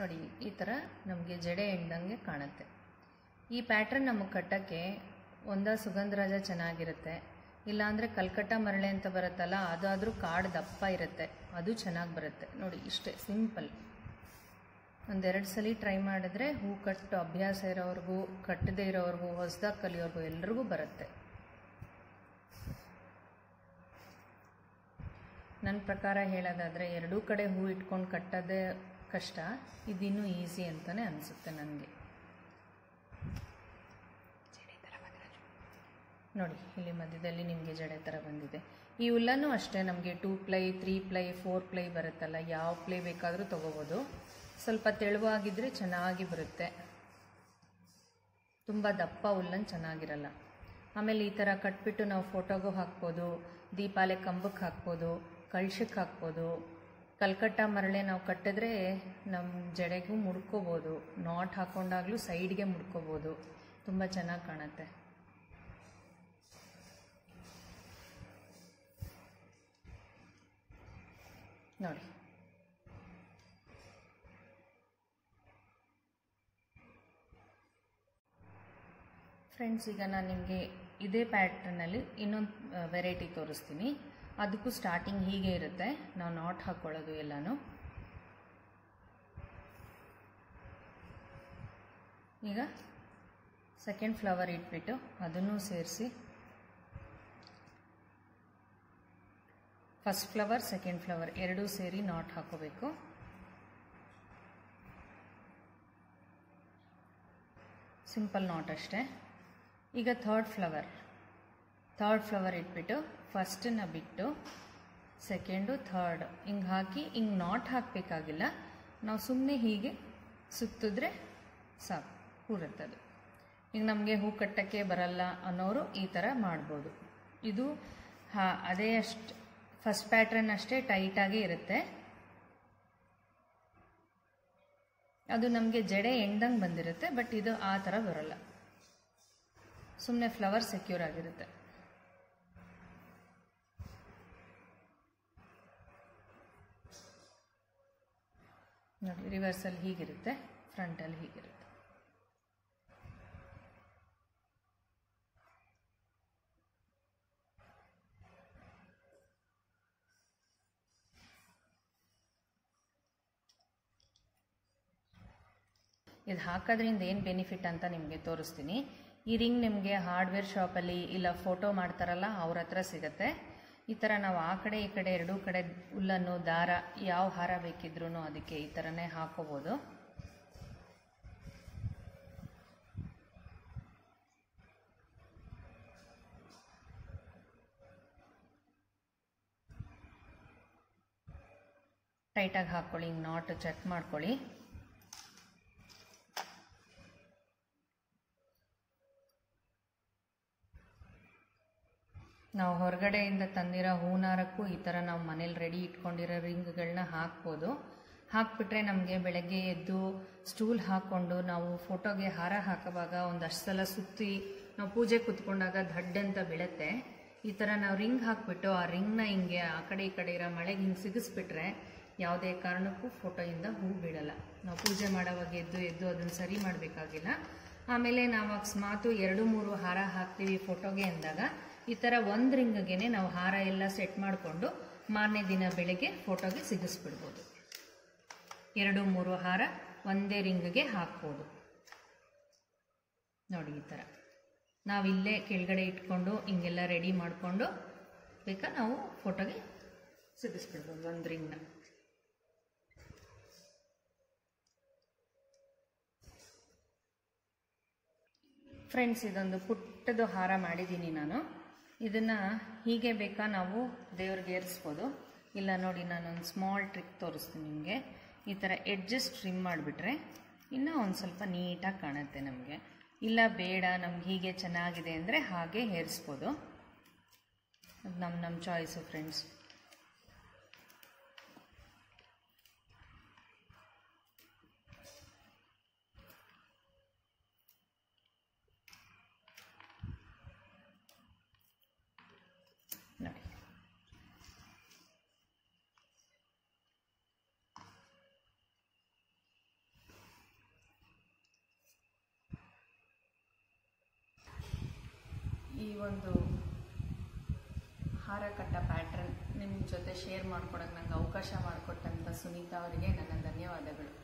ನೋಡಿ ಈ ಥರ ನಮಗೆ ಜಡೆ ಎಂಡ್ದಂಗೆ ಕಾಣುತ್ತೆ ಈ ಪ್ಯಾಟ್ರನ್ ನಮಗೆ ಕಟ್ಟೋಕ್ಕೆ ಒಂದ ಸುಗಂಧರಾಜ ಚೆನ್ನಾಗಿರುತ್ತೆ ಇಲ್ಲಾಂದರೆ ಕಲ್ಕಟ್ಟ ಮರಳೆ ಅಂತ ಬರುತ್ತಲ್ಲ ಅದಾದರೂ ಕಾಡು ದಪ್ಪ ಇರುತ್ತೆ ಅದು ಚೆನ್ನಾಗಿ ಬರುತ್ತೆ ನೋಡಿ ಇಷ್ಟೇ ಸಿಂಪಲ್ ಒಂದೆರಡು ಸಲ ಟ್ರೈ ಮಾಡಿದ್ರೆ ಹೂ ಕಟ್ಟು ಅಭ್ಯಾಸ ಇರೋವ್ರಿಗೂ ಕಟ್ಟದೇ ಇರೋವ್ರಿಗೂ ಹೊಸ್ದಾಗಿ ಕಲಿಯೋರ್ಗೂ ಎಲ್ರಿಗೂ ಬರುತ್ತೆ ನನ್ನ ಪ್ರಕಾರ ಹೇಳೋದಾದರೆ ಎರಡೂ ಕಡೆ ಹೂ ಇಟ್ಕೊಂಡು ಕಟ್ಟೋದೇ ಕಷ್ಟ ಇದಿನ್ನೂ ಈಸಿ ಅಂತಲೇ ಅನಿಸುತ್ತೆ ನನಗೆ ನೋಡಿ ಇಲ್ಲಿ ಮಧ್ಯದಲ್ಲಿ ನಿಮಗೆ ಜಡೆ ಥರ ಬಂದಿದೆ ಈ ಹುಲ್ಲನ್ನು ಅಷ್ಟೇ ನಮಗೆ two ply three ply four ply ಬರುತ್ತಲ್ಲ ಯಾವ ಪ್ಲೈ ಬೇಕಾದರೂ ತೊಗೋಬೋದು ಸ್ವಲ್ಪ ತೆಳುವಾಗಿದ್ದರೆ ಚೆನ್ನಾಗಿ ಬರುತ್ತೆ ತುಂಬ ದಪ್ಪ ಹುಲ್ಲನ್ನು ಚೆನ್ನಾಗಿರಲ್ಲ ಆಮೇಲೆ ಈ ಥರ ಕಟ್ಬಿಟ್ಟು ನಾವು ಫೋಟೋಗೂ ಹಾಕ್ಬೋದು ದೀಪಾಲೆ ಕಂಬಕ್ಕೆ ಹಾಕ್ಬೋದು ಕಳ್ಶಕ್ಕೆ ಹಾಕ್ಬೋದು ಕಲ್ಕಟ್ಟ ಮರಳೆ ನಾವು ಕಟ್ಟಿದ್ರೆ ನಮ್ಮ ಜಡೆಗೂ ಮುಡ್ಕೋಬೋದು ನಾಟ್ ಹಾಕ್ಕೊಂಡಾಗಲೂ ಸೈಡ್ಗೆ ಮುಡ್ಕೋಬೋದು ತುಂಬ ಚೆನ್ನಾಗಿ ಕಾಣುತ್ತೆ ನೋಡಿ ಫ್ರೆಂಡ್ಸ್ ಈಗ ನಾನು ನಿಮಗೆ ಇದೇ ಪ್ಯಾಟ್ರನಲ್ಲಿ ಇನ್ನೊಂದು ವೆರೈಟಿ ತೋರಿಸ್ತೀನಿ ಅದಕ್ಕೂ ಸ್ಟಾರ್ಟಿಂಗ್ ಹೀಗೆ ಇರುತ್ತೆ ನಾವು ನಾಟ್ ಹಾಕ್ಕೊಳ್ಳೋದು ಎಲ್ಲನೂ ಈಗ ಸೆಕೆಂಡ್ ಫ್ಲವರ್ ಇಟ್ಬಿಟ್ಟು ಅದನ್ನು ಸೇರಿಸಿ ಫಸ್ಟ್ ಫ್ಲವರ್ ಸೆಕೆಂಡ್ ಫ್ಲವರ್ ಎರಡೂ ಸೇರಿ ನಾಟ್ ಹಾಕೋಬೇಕು ಸಿಂಪಲ್ ನಾಟ್ ಅಷ್ಟೇ ಈಗ ಥರ್ಡ್ ಫ್ಲವರ್ ಥರ್ಡ್ ಫ್ಲವರ್ ಇಟ್ಬಿಟ್ಟು ಫಸ್ಟನ್ನ ಬಿಟ್ಟು ಸೆಕೆಂಡು ಥರ್ಡ್ ಹಿಂಗೆ ಹಾಕಿ ಹಿಂಗೆ ನಾಟ್ ಹಾಕಬೇಕಾಗಿಲ್ಲ ನಾವು ಸುಮ್ಮನೆ ಹೀಗೆ ಸುತ್ತಿದ್ರೆ ಸಾಕು ಕೂರುತ್ತದು ಈಗ ನಮಗೆ ಹೂ ಕಟ್ಟಕ್ಕೆ ಬರಲ್ಲ ಅನ್ನೋರು ಈ ಥರ ಮಾಡ್ಬೋದು ಇದು ಹಾ ಅದೇ ಅಷ್ಟು ಫಸ್ಟ್ ಪ್ಯಾಟ್ರನ್ ಅಷ್ಟೇ ಟೈಟಾಗಿ ಇರುತ್ತೆ ಅದು ನಮಗೆ ಜಡೆ ಎಂಡಂಗೆ ಬಂದಿರುತ್ತೆ ಬಟ್ ಇದು ಆ ಥರ ಬರಲ್ಲ ಸುಮ್ಮನೆ ಫ್ಲವರ್ ಸೆಕ್ಯೂರ್ ಆಗಿರುತ್ತೆ ನೋಡಿ ರಿವರ್ಸಲ್ಲಿ ಹೀಗಿರುತ್ತೆ ಫ್ರಂಟಲ್ಲಿ ಹೀಗಿರುತ್ತೆ ಇದು ಹಾಕೋದ್ರಿಂದ ಏನು ಬೆನಿಫಿಟ್ ಅಂತ ನಿಮಗೆ ತೋರಿಸ್ತೀನಿ ಈ ರಿಂಗ್ ನಿಮಗೆ ಹಾರ್ಡ್ವೇರ್ ಶಾಪಲ್ಲಿ ಇಲ್ಲ ಫೋಟೋ ಮಾಡ್ತಾರಲ್ಲ ಅವ್ರ ಹತ್ರ ಸಿಗುತ್ತೆ ಈ ಥರ ನಾವು ಆ ಕಡೆ ಈ ಕಡೆ ಎರಡೂ ಕಡೆ ಹುಲ್ಲನ್ನು ದಾರ ಯಾವ ಹಾರ ಬೇಕಿದ್ರೂ ಅದಕ್ಕೆ ಈ ಥರನೇ ಹಾಕೋಬೋದು ಟೈಟಾಗಿ ಹಾಕ್ಕೊಳ್ಳಿ ಹಿಂಗೆ ನಾಟ್ ಚೆಕ್ ಮಾಡ್ಕೊಳ್ಳಿ ನಾವು ಹೊರಗಡೆಯಿಂದ ತಂದಿರೋ ಹೂನಾರಕ್ಕೂ ಈ ಥರ ನಾವು ಮನೇಲಿ ರೆಡಿ ಇಟ್ಕೊಂಡಿರೋ ರಿಂಗ್ಗಳನ್ನ ಹಾಕ್ಬೋದು ಹಾಕ್ಬಿಟ್ರೆ ನಮಗೆ ಬೆಳಗ್ಗೆ ಎದ್ದು ಸ್ಟೂಲ್ ಹಾಕ್ಕೊಂಡು ನಾವು ಫೋಟೋಗೆ ಹಾರ ಹಾಕುವಾಗ ಒಂದಷ್ಟು ಸಲ ಸುತ್ತಿ ನಾವು ಪೂಜೆ ಕೂತ್ಕೊಂಡಾಗ ದಡ್ಡ ಅಂತ ಬೀಳುತ್ತೆ ಈ ಥರ ನಾವು ರಿಂಗ್ ಹಾಕ್ಬಿಟ್ಟು ಆ ರಿಂಗ್ನ ಹಿಂಗೆ ಆ ಕಡೆ ಈ ಕಡೆ ಇರೋ ಮಳೆಗೆ ಹಿಂಗೆ ಸಿಗಿಸ್ಬಿಟ್ರೆ ಯಾವುದೇ ಕಾರಣಕ್ಕೂ ಫೋಟೋಯಿಂದ ಹೂ ಬೀಳಲ್ಲ ನಾವು ಪೂಜೆ ಮಾಡೋವಾಗ ಎದ್ದು ಎದ್ದು ಅದನ್ನು ಸರಿ ಮಾಡಬೇಕಾಗಿಲ್ಲ ಆಮೇಲೆ ನಾವು ಅಕಸ್ಮಾತು ಎರಡು ಮೂರು ಹಾರ ಹಾಕ್ತೀವಿ ಫೋಟೋಗೆ ಅಂದಾಗ ಈ ಥರ ಒಂದು ರಿಂಗ್ಗೆ ನಾವು ಹಾರ ಎಲ್ಲ ಸೆಟ್ ಮಾಡಿಕೊಂಡು ಮಾರನೇ ದಿನ ಬೆಳಗ್ಗೆ ಫೋಟೋಗೆ ಸಿಗಿಸ್ಬಿಡ್ಬೋದು ಎರಡು ಮೂರು ಹಾರ ಒಂದೇ ರಿಂಗ್ಗೆ ಹಾಕ್ಬೋದು ನೋಡಿ ಈ ಥರ ನಾವಿಲ್ಲೇ ಕೆಳಗಡೆ ಇಟ್ಕೊಂಡು ಹಿಂಗೆಲ್ಲ ರೆಡಿ ಮಾಡಿಕೊಂಡು ಬೇಕಾ ನಾವು ಫೋಟೋಗೆ ಸಿಗಿಸ್ಬಿಡ್ಬೋದು ಒಂದು ರಿಂಗ್ನ ಫ್ರೆಂಡ್ಸ್ ಇದೊಂದು ಪುಟ್ಟದು ಹಾರ ಮಾಡಿದ್ದೀನಿ ನಾನು ಇದನ್ನು ಹೀಗೆ ಬೇಕಾ ನಾವು ದೇವ್ರಿಗೆ ಏರಿಸ್ಬೋದು ಇಲ್ಲ ನೋಡಿ ನಾನೊಂದು ಸ್ಮಾಲ್ ಟ್ರಿಕ್ ತೋರಿಸ್ತೀನಿ ನಿಮಗೆ ಈ ಥರ ಎಡ್ಜಸ್ ಟ್ರಿಮ್ ಮಾಡಿಬಿಟ್ರೆ ಇನ್ನೂ ಒಂದು ಸ್ವಲ್ಪ ನೀಟಾಗಿ ಕಾಣುತ್ತೆ ನಮಗೆ ಇಲ್ಲ ಬೇಡ ನಮ್ಗೆ ಹೀಗೆ ಚೆನ್ನಾಗಿದೆ ಅಂದರೆ ಹಾಗೆ ಹೇರಿಸ್ಬೋದು ಅದು ನಮ್ಮ ನಮ್ಮ ಚಾಯ್ಸು ಫ್ರೆಂಡ್ಸ್ ನೋಡಿ ಈ ಒಂದು ಹಾರ ಕಟ್ಟ ಪ್ಯಾಟ್ರನ್ ನಿಮ್ಮ ಜೊತೆ ಶೇರ್ ಮಾಡ್ಕೊಡೋಕೆ ನಂಗೆ ಅವಕಾಶ ಮಾಡಿಕೊಟ್ಟಂಥ ಸುನೀತಾ ಅವರಿಗೆ ನನ್ನ ಧನ್ಯವಾದಗಳು